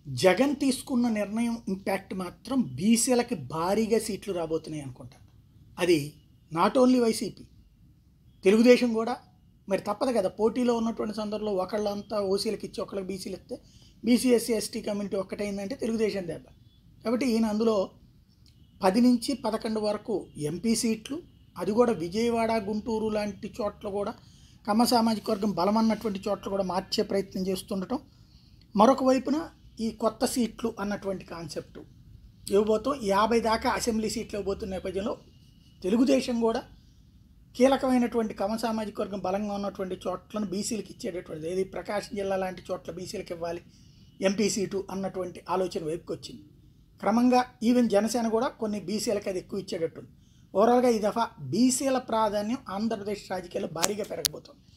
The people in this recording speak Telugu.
జగన్ తీసుకున్న నిర్ణయం ఇంపాక్ట్ మాత్రం బీసీలకి భారీగా సీట్లు రాబోతున్నాయి అనుకుంటా అది నాట్ ఓన్లీ వైసీపీ తెలుగుదేశం కూడా మరి తప్పదు కదా పోటీలో ఉన్నటువంటి సందర్భంలో ఒకళ్ళంతా ఓసీలకు ఇచ్చి ఒకళ్ళకి బీసీలు ఇస్తే బీసీ ఎస్సీ ఎస్టీ కమ్యూనిటీ ఒక్కటైందంటే తెలుగుదేశం దెబ్బ కాబట్టి ఈయన అందులో పది నుంచి పదకొండు వరకు ఎంపీ సీట్లు అది కూడా విజయవాడ గుంటూరు లాంటి చోట్ల కూడా కమ్మ సామాజిక వర్గం బలమన్నటువంటి చోట్ల కూడా మార్చే ప్రయత్నం చేస్తుండటం మరొక వైపున ఈ కొత్త సీట్లు అన్నటువంటి కాన్సెప్ట్ ఇవ్వబోతూ యాభై దాకా అసెంబ్లీ సీట్లు ఇవ్వబోతున్న నేపథ్యంలో తెలుగుదేశం కూడా కీలకమైనటువంటి కమ సామాజిక వర్గం బలంగా ఉన్నటువంటి చోట్లను బీసీలకు ఇచ్చేటటువంటిది ఏది ప్రకాశం జిల్లా లాంటి చోట్ల బీసీలకు ఇవ్వాలి ఎంపీ సీటు అన్నటువంటి ఆలోచన వైపుకి వచ్చింది క్రమంగా ఈవెన్ జనసేన కూడా కొన్ని బీసీలకు అది ఎక్కువ ఇచ్చేటట్టుంది ఓవరాల్గా ఈ దఫా బీసీల ప్రాధాన్యం ఆంధ్రప్రదేశ్ రాజకీయాల్లో భారీగా పెరగబోతోంది